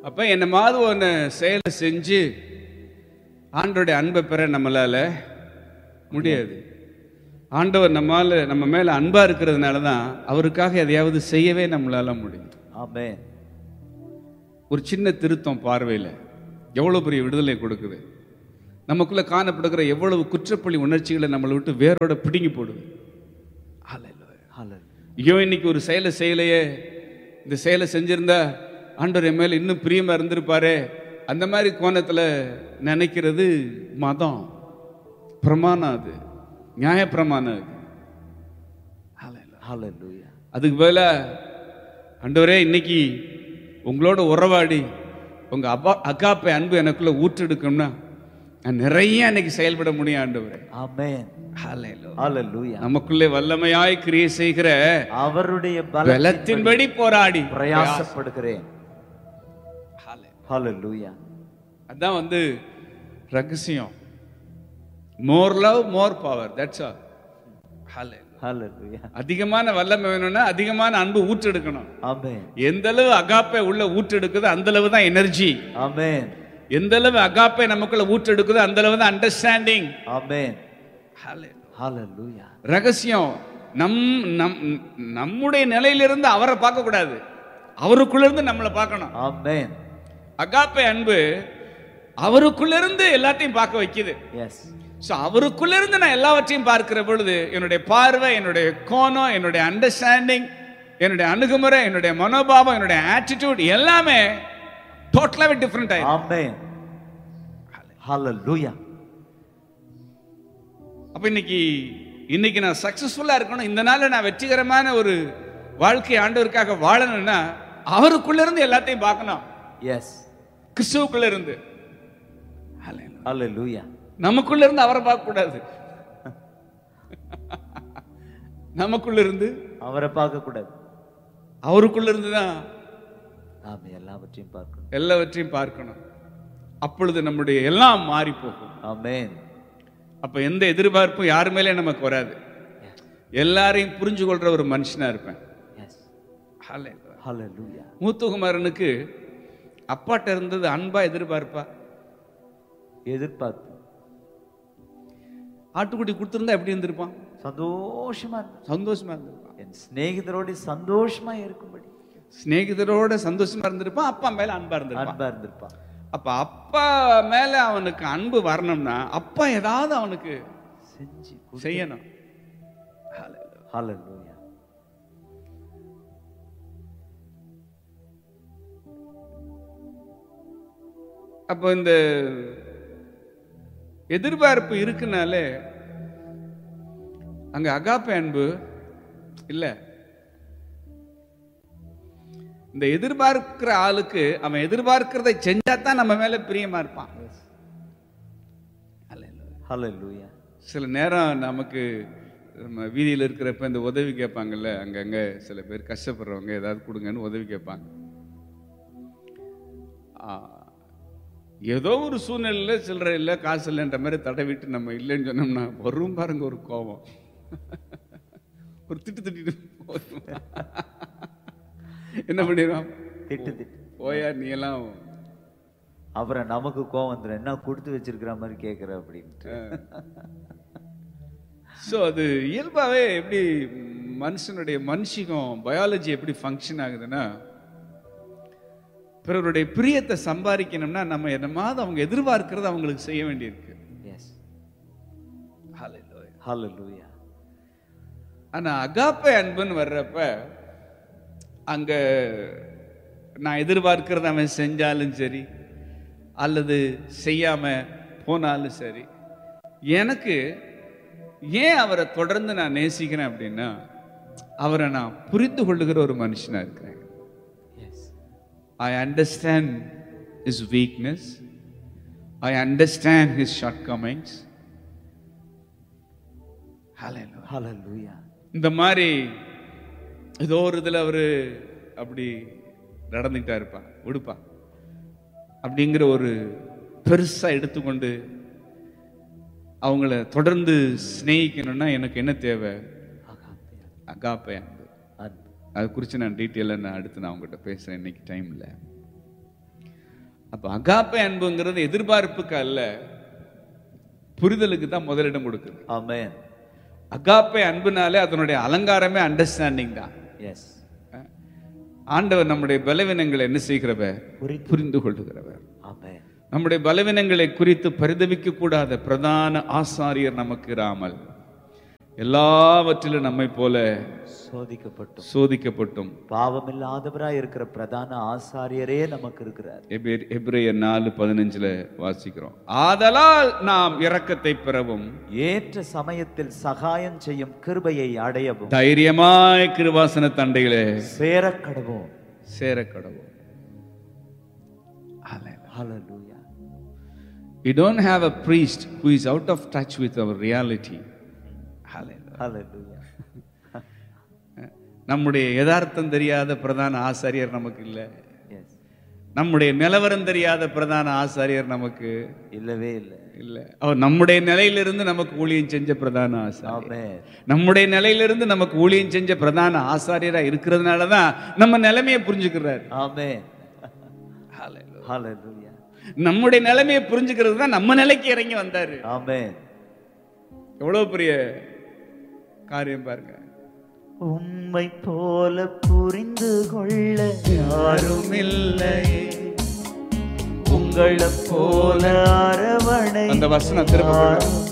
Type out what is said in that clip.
அப்ப என்ன மாதிரி ஒன்று செயலை செஞ்சு ஆண்டோடைய அன்பை பெற நம்மளால முடியாது ஆண்டவர் நம்மால நம்ம மேல அன்பா இருக்கிறதுனால தான் அவருக்காக எதையாவது செய்யவே நம்மளால முடியும் Amen. ஒரு சின்ன திருத்தம் பார்வையில் எவ்வளவு பெரிய விடுதலை கொடுக்குது நமக்குள்ள காணப்படுகிற எவ்வளவு குற்றப்பழி உணர்ச்சிகளை நம்மளை விட்டு வேரோட பிடுங்கி போடுது Hallelujah. Hallelujah. ஐயோ இன்னைக்கு ஒரு செயலை செய்யலையே இந்த செயலை செஞ்சிருந்தா ஆண்டவர் என் மேல இன்னும் பிரியமா இருந்திருப்பாரே அந்த மாதிரி கோணத்துல நினைக்கிறது மதம் பிரமாணம் அது நியாய பிரமாணம் அது Hallelujah. Hallelujah. அதுக்கு பதிலா ஆண்டவரே இன்னைக்கு உங்களோட உறவாடி உங்க அப்பா அக்காப்பை அன்பு எனக்குள்ள ஊற்றெடுக்கணும்னா நான் நிறைய இன்னைக்கு செயல்பட முடியும் ஆண்டவரே Amen. Hallelujah. Hallelujah. நமக்குள்ளே வல்லமையாய் கிரியை செய்கிற அவருடைய பலத்தின்படி பலத்தின்படி போராடி பிரயாசப்படுகிறேன் Hallelujah. Hallelujah. அதான் வந்து ரகசியம் more love more power that's all Hallelujah. அதிகமான வல்லமை வேணும்னா அதிகமான அன்பு ஊற்றெடுக்கணும் Amen. எந்த அளவு அகாப்பை உள்ள ஊற்றெடுக்குதோ அந்த அளவு தான் எனர்ஜி Amen. எந்த அளவு அகாப்பை நமக்குள்ள ஊற்றெடுக்குதோ அந்த அளவு தான் அண்டர்ஸ்டாண்டிங் Amen. Hallelujah. ரகசியம் நம் நம் நம்முடைய நிலையிலிருந்து அவரை பார்க்க கூடாது அவருக்குள்ள இருந்து நம்மளை பார்க்கணும் Amen. அகாப்பை அன்பு அவருக்குள்ள இருந்து எல்லாத்தையும் பார்க்க வைக்குது Yes. ஸோ அவருக்குள்ள இருந்து நான் எல்லாவற்றையும் பார்க்கிற பொழுது என்னுடைய பார்வை என்னுடைய கோணம் என்னுடைய அண்டர்ஸ்டாண்டிங் என்னுடைய அணுகுமுறை என்னுடைய மனோபாவம் என்னுடைய ஆட்டிடியூட் எல்லாமே டோட்டலாகவே டிஃப்ரெண்ட் ஆயிடும் Amen. Hallelujah. அப்ப இன்னைக்கு இன்னைக்கு நான் சக்சஸ்ஃபுல்லா இருக்கணும் இந்த நாள்ல நான் வெற்றிகரமான ஒரு வாழ்க்கை ஆண்டவருக்காக வாழணும்னா அவருக்குள்ள இருந்து எல்லாத்தையும் பார்க்கணும் Yes. கிறிஸ்துவுக்குள்ள இருந்து Hallelujah. Hallelujah. நமக்குள்ள இருந்து அவரை பார்க்க கூடாது நமக்குள்ள இருந்து அவரை பார்க்க கூடாது அவருக்குள்ள இருந்து தான் நாம எல்லாவற்றையும் பார்க்கணும் எல்லாவற்றையும் பார்க்கணும் அப்பொழுது நம்முடைய எல்லாம் மாறி போகும் Amen. அப்ப எந்த எதிர்பார்ப்பும் யார் மேலே நமக்கு வராது எல்லாரையும் புரிஞ்சு கொள்ற ஒரு மனுஷனா இருப்பேன் Yes. Hallelujah. Hallelujah. மூத்துக்குமாரனுக்கு அப்பாட்ட இருந்தது அன்பா எதிர்பார்ப்பா எதிர்பார்ப்பு ஆட்டுக்குட்டி கொடுத்திருந்தா எப்படி இருந்திருப்பான் சந்தோஷமா இரு. சந்தோஷமா இருந்திருப்பான் என் சிநேகிதரோடு சந்தோஷமா இருக்கும்படி சிநேகிதரோட சந்தோஷமா இருந்திருப்பான் அப்பா மேல அன்பா இருந்திருப்பான் அன்பா இருந்திருப்பான் அப்ப அப்பா மேல அவனுக்கு அன்பு வரணும்னா அப்பா ஏதாவது அவனுக்கு செஞ்சு செய்யணும் Hallelujah. ஹalleluya அப்போ இந்த எதிர்பார்ப்பு இருக்குனாலே அங்க அகாப்ப அன்பு இல்ல இந்த எதிர்பார்க்கிற ஆளுக்கு அவன் எதிர்பார்க்கிறதை செஞ்சா தான் நம்ம மேல பிரியமா இருப்பான் Hallelujah. ஹalleluya சில நேரம் நமக்கு நம்ம வீதியில் இருக்கிறப்ப இந்த உதவி கேட்பாங்கல்ல அங்கங்க சில பேர் கஷ்டப்படுறவங்க ஏதாவது கொடுங்கன்னு உதவி கேட்பாங்க ஆ, ஏதோ ஒரு சூழ்நிலையில சில்லறை இல்லை காசு இல்லைன்ற மாதிரி தடவிட்டு நம்ம இல்லைன்னு சொன்னோம்னா வரும் பாருங்க ஒரு கோபம் ஒரு திட்டு திட்டிட்டு போதும். என்ன பண்ணிடுவோம் திட்டு திட்டு போயா நீ எல்லாம் அப்புறம் நமக்கு கோவம் வந்துடும் என்ன கொடுத்து வச்சிருக்கிற மாதிரி கேட்குற அப்படின்ட்டு ஸோ அது இயல்பாகவே எப்படி மனுஷனுடைய மனுஷிகம் பயாலஜி எப்படி ஃபங்க்ஷன் ஆகுதுன்னா பிறருடைய பிரியத்தை சம்பாதிக்கணும்னா நம்ம என்னமாவது அவங்க எதிர்பார்க்கறது அவங்களுக்கு செய்ய வேண்டியிருக்கு எஸ் ஹalleluya ஆனா அகாப்பை அன்புன்னு வர்றப்ப அங்க நான் எதிர்பார்க்கறத அவன் செஞ்சாலும் சரி அல்லது செய்யாம போனாலும் சரி எனக்கு ஏன் அவரை தொடர்ந்து நான் நேசிக்கிறேன் அப்படின்னா அவரை நான் புரிந்து கொள்ளுகிற ஒரு மனுஷனா இருக்கிறேன் yes I understand his weakness. I understand his shortcomings. Hallelujah. ஹalleluya இந்த மாதிரி ஏதோ ஒரு இதில் அவர் அப்படி நடந்துக்கிட்டா இருப்பான் விடுப்பா அப்படிங்கிற ஒரு பெருசா எடுத்துக்கொண்டு அவங்கள தொடர்ந்து சிநேகிக்கணும்னா எனக்கு என்ன தேவை அகாப்பே அகாப்பை அன்பு அன்பு அதை குறித்து நான் டீட்டெயிலாக நான் அடுத்து நான் உங்ககிட்ட பேசுகிறேன் இன்னைக்கு டைமில் அப்ப அகாப்பை அன்புங்கிறது எதிர்பார்ப்புக்கு அல்ல புரிதலுக்கு தான் முதலிடம் கொடுக்குது ஆமென் அகாப்பை அன்புனாலே அதனுடைய அலங்காரமே அண்டர்ஸ்டாண்டிங் தான் எஸ் ஆண்டவர் நம்முடைய பலவீனங்களை என்ன செய்கிறவர் புரிந்து புரிந்து கொள்ளுகிறவர் ஆமென் நம்முடைய பலவீனங்களை குறித்து பரிதவிக்க கூடாத பிரதான ஆசாரியர் நமக்கு இராமல் எல்லாவற்றிலும் நம்மை போல சோதிக்கப்பட்டும் சோதிக்கப்பட்டும் பாவமில்லாதவராய் இருக்கிற பிரதான ஆசாரியரே நமக்கு இருக்கிறார் எபிரே- எபிரேயர் நாலு பதினஞ்சுல வாசிக்கிறோம் ஆதலால் நாம் இரக்கத்தை பெறவும் ஏற்ற சமயத்தில் சகாயம் செய்யும் கிருபையை அடையவும் தைரியமாய் கிருவாசன தண்டைகளே சேரக் கடவோம் சேர கடவும் ஹalleluya We don't have a priest who is out of touch with our reality. Hallelujah. ஹalleluya நம்முடைய யதார்த்தம் தெரியாத பிரதான ஆசாரியர் நமக்கு இல்லை எஸ் நம்முடைய நிலவரம் தெரியாத பிரதான ஆசாரியர் நமக்கு இல்லவே இல்லை இல்லை அவர் நம்முடைய நிலையிலிருந்து நமக்கு ஊழியம் செஞ்ச பிரதான ஆசாரியர் ஆமென் நம்முடைய நிலையிலிருந்து நமக்கு ஊழியம் செஞ்ச பிரதான ஆசாரியரா இருக்கிறதுனால தான் நம்ம நிலைமையை புரிஞ்சுக்கிறார் ஆமென் ஹalleluya நம்முடைய நிலைமையை புரிஞ்சுக்கிறது தான் நம்ம நிலைக்கு இறங்கி வந்தாரு ஆமென் எவ்வளவு பெரிய காரியம் பாருங்க உம்மை போல புரிந்து கொள்ள யாரும் இல்லை உங்களை போல அரவணை அந்த வசனம் திரும்ப கொண்டு வா.